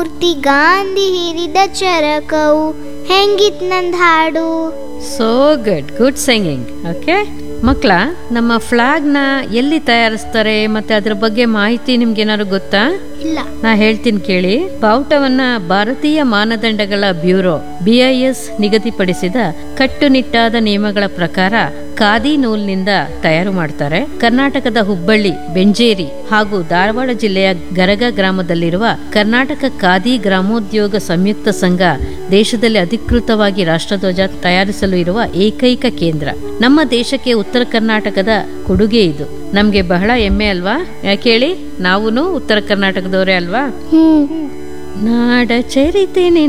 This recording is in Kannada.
ಮೂರ್ತಿ ಗಾಂಧಿ ಹಿರಿದ ಚರಕವು ಹೆಂಗಿತ್ ನಂದ್ ಹಾಡು so good good singing okay ಮಕ್ಕಳ ನಮ್ಮ ಫ್ಲಾಗ್ನ ಎಲ್ಲಿ ತಯಾರಿಸ್ತಾರೆ ಮತ್ತೆ ಅದ್ರ ಬಗ್ಗೆ ಮಾಹಿತಿ ನಿಮ್ಗೆ ಏನಾದ್ರು ಗೊತ್ತಾ ಇಲ್ಲ ನಾ ಹೇಳ್ತೀನಿ ಕೇಳಿ ಬಾವುಟವನ್ನ ಭಾರತೀಯ ಮಾನದಂಡಗಳ ಬ್ಯೂರೋ ಬಿಐಎಸ್ ನಿಗದಿಪಡಿಸಿದ ಕಟ್ಟುನಿಟ್ಟಾದ ನಿಯಮಗಳ ಪ್ರಕಾರ ಖಾದಿ ನೂಲ್ನಿಂದ ತಯಾರು ಮಾಡ್ತಾರೆ ಕರ್ನಾಟಕದ ಹುಬ್ಬಳ್ಳಿ ಬೆಂಜೇರಿ ಹಾಗೂ ಧಾರವಾಡ ಜಿಲ್ಲೆಯ ಗರಗ ಗ್ರಾಮದಲ್ಲಿರುವ ಕರ್ನಾಟಕ ಖಾದಿ ಗ್ರಾಮೋದ್ಯೋಗ ಸಂಯುಕ್ತ ಸಂಘ ದೇಶದಲ್ಲಿ ಅಧಿಕೃತವಾಗಿ ರಾಷ್ಟ್ರಧ್ವಜ ತಯಾರಿಸಲು ಇರುವ ಏಕೈಕ ಕೇಂದ್ರ ನಮ್ಮ ದೇಶಕ್ಕೆ ಉತ್ತರ ಕರ್ನಾಟಕದ ಕೊಡುಗೆ ಇದು ನಮ್ಗೆ ಬಹಳ ಹೆಮ್ಮೆ ಅಲ್ವಾ ಯಾಕೆ ಹೇಳಿ ನಾವೂನು ಉತ್ತರ ಕರ್ನಾಟಕದವರೇ ಅಲ್ವಾ ಹ್ಮ್ ನಾಡ ಚರಿತೆ